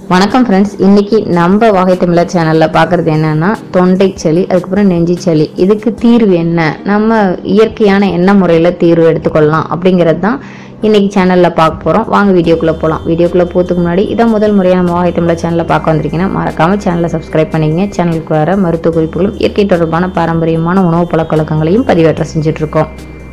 வணக்கம் ஃப்ரெண்ட்ஸ் இன்னைக்கு நம்ம வாகை தமிழர் சேனலில் பார்க்குறது என்னன்னா தொண்டை சளி அதுக்கப்புறம் நெஞ்சு சளி இதுக்கு தீர்வு என்ன நம்ம இயற்கையான என்ன முறையில் தீர்வு எடுத்துக்கொள்ளலாம் அப்படிங்கிறது தான் இன்னைக்கு சேனலில் பார்க்க போகிறோம் வாங்க வீடியோக்குள்ளே போகலாம் வீடியோக்குள்ளே போகிறதுக்கு முன்னாடி இதான் முதல் முறையாக நம்ம வாகை தமிழர் சேனலில் பார்க்க வந்திருக்கீங்கன்னா மறக்காமல் சேனலை சப்ஸ்கிரைப் பண்ணிக்கங்க சேனலுக்கு வர மருத்துவ குறிப்புகளும் இயற்கை தொடர்பான பாரம்பரியமான உணவு பழக்க வழக்கங்களையும் பதிவேற்றம் செஞ்சுட்ருக்கோம்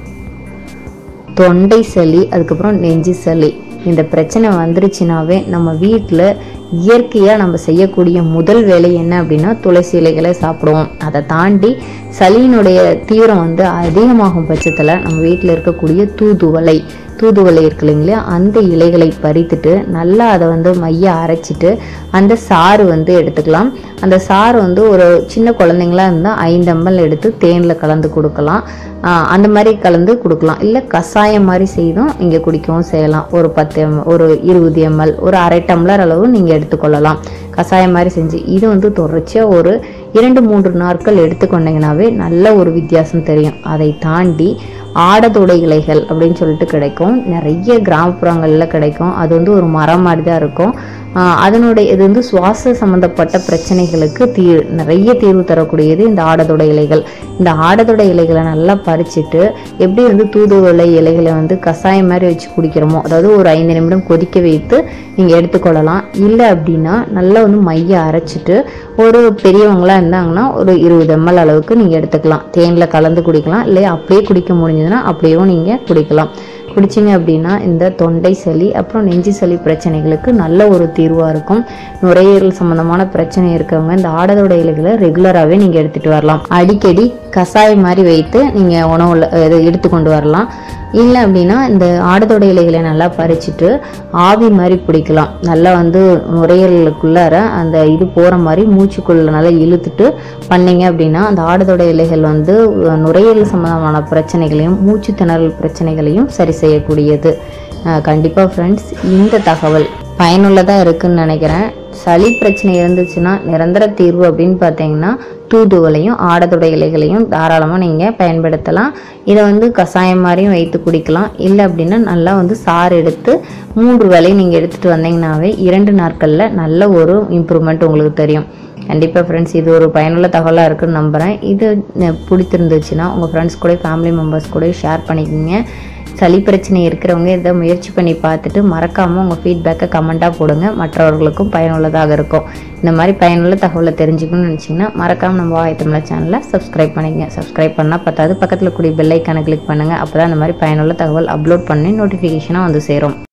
தொண்டை சளி அதுக்கப்புறம் நெஞ்சு சளி இந்த பிரச்சனை வந்துருச்சுனாவே நம்ம வீட்டில் இயற்கையாக நம்ம செய்யக்கூடிய முதல் வேலை என்ன அப்படின்னா துளசி இலைகளை சாப்பிடுவோம் அதை தாண்டி சளியினுடைய தீவிரம் வந்து அதிகமாகும் பட்சத்தில் நம்ம வீட்டில் இருக்கக்கூடிய தூதுவளை தூதுவளை இருக்கு இல்லைங்களா அந்த இலைகளை பறித்துட்டு நல்லா அதை வந்து மைய அரைச்சிட்டு அந்த சாறு வந்து எடுத்துக்கலாம் அந்த சாறு வந்து ஒரு சின்ன குழந்தைங்களா இருந்தால் ஐந்து எம்எல் எடுத்து தேனில் கலந்து கொடுக்கலாம் ஆஹ் அந்த மாதிரி கலந்து கொடுக்கலாம் இல்லை கஷாயம் மாதிரி செய்தும் நீங்கள் குடிக்கவும் செய்யலாம் ஒரு பத்து எம் ஒரு இருபது எம்எல் ஒரு அரை டம்ளர் அளவு நீங்கள் எடுத்துக்கொள்ளலாம் கஷாயம் மாதிரி செஞ்சு இது வந்து தொடர்ச்சியாக ஒரு இரண்டு மூன்று நாட்கள் எடுத்துக்கொண்டீங்கன்னாவே நல்ல ஒரு வித்தியாசம் தெரியும் அதை தாண்டி ஆடதொடை இலைகள் அப்படின்னு சொல்லிட்டு கிடைக்கும் நிறைய கிராமப்புறங்களில் கிடைக்கும் அது வந்து ஒரு மரம் மாதிரி தான் இருக்கும் ஆஹ் அதனுடைய இது வந்து சுவாச சம்பந்தப்பட்ட பிரச்சனைகளுக்கு தீ நிறைய தீர்வு தரக்கூடியது இந்த ஆடதொடை இலைகள் இந்த ஆடதொடை இலைகளை நல்லா பறிச்சுட்டு எப்படி வந்து தூதுவளை இலைகளை வந்து கஷாயம் மாதிரி வச்சு குடிக்கிறோமோ அதாவது ஒரு ஐந்து நிமிடம் கொதிக்க வைத்து நீங்கள் எடுத்துக்கொள்ளலாம் இல்லை அப்படின்னா நல்லா வந்து மைய அரைச்சிட்டு ஒரு பெரியவங்களாம் இருந்தாங்கன்னா ஒரு இருபது எம்எல் அளவுக்கு நீங்கள் எடுத்துக்கலாம் தேனில் கலந்து குடிக்கலாம் இல்லை அப்படியே குடிக்க முடிஞ்சதுன்னா அப்படியும் நீங்கள் குடிக்கலாம் குடிச்சிங்க அப்படின்னா இந்த தொண்டை சளி அப்புறம் நெஞ்சு சளி பிரச்சனைகளுக்கு நல்ல ஒரு தீர்வாக இருக்கும் நுரையீரல் சம்மந்தமான பிரச்சனை இருக்கவங்க இந்த ஆடதோட இலைகளை ரெகுலராகவே நீங்கள் எடுத்துகிட்டு வரலாம் அடிக்கடி கஷாயம் மாதிரி வைத்து நீங்கள் உணவில் இது எடுத்துக்கொண்டு வரலாம் இல்லை அப்படின்னா இந்த ஆடதோட இலைகளை நல்லா பறிச்சுட்டு ஆவி மாதிரி பிடிக்கலாம் நல்லா வந்து நுரையீரலுக்குள்ளார அந்த இது போகிற மாதிரி மூச்சுக்குள்ள நல்லா இழுத்துட்டு பண்ணீங்க அப்படின்னா அந்த ஆடதோட இலைகள் வந்து நுரையீரல் சம்மந்தமான பிரச்சனைகளையும் மூச்சு திணறல் பிரச்சனைகளையும் சரி செய்யக்கூடியது கண்டிப்பாக ஃப்ரெண்ட்ஸ் இந்த தகவல் பயனுள்ளதாக இருக்குன்னு நினைக்கிறேன் சளி பிரச்சனை இருந்துச்சுன்னா நிரந்தர தீர்வு அப்படின்னு பார்த்தீங்கன்னா தூதுவளையும் ஆடதுடை இலைகளையும் தாராளமாக நீங்கள் பயன்படுத்தலாம் இதை வந்து கஷாயம் மாதிரியும் வைத்து குடிக்கலாம் இல்லை அப்படின்னா நல்லா வந்து சாறு எடுத்து மூன்று வேலை நீங்கள் எடுத்துகிட்டு வந்தீங்கன்னாவே இரண்டு நாட்களில் நல்ல ஒரு இம்ப்ரூவ்மெண்ட் உங்களுக்கு தெரியும் கண்டிப்பாக ஃப்ரெண்ட்ஸ் இது ஒரு பயனுள்ள தகவலாக இருக்குன்னு நம்புகிறேன் இது அஹ், பிடித்திருந்துச்சுன்னா உங்கள் ஃப்ரெண்ட்ஸ் கூட ஃபேமிலி மெம்பர்ஸ் கூட ஷேர் பண்ணிக்கோங்க சளி பிரச்சனை இருக்கிறவங்க இதை முயற்சி பண்ணி பார்த்துட்டு மறக்காமல் உங்கள் ஃபீட்பேக்கை கமெண்ட்டாக போடுங்க மற்றவர்களுக்கும் பயனுள்ளதாக இருக்கும் இந்த மாதிரி பயனுள்ள தகவலை தெரிஞ்சுக்கணும்னு நினச்சிங்கன்னா மறக்காமல் நம்ம வாய் தமிழ் சேனலை சப்ஸ்கிரைப் பண்ணிக்கங்க சப்ஸ்கிரைப் பண்ணால் பத்தாது பக்கத்தில் கூடிய பெல் ஐக்கானை கிளிக் பண்ணுங்கள் அப்போ தான் இந்த மாதிரி பயனுள்ள தகவல் அப்லோட் பண்ணி நோட்டிஃபிகேஷனாக வந்து சேரும்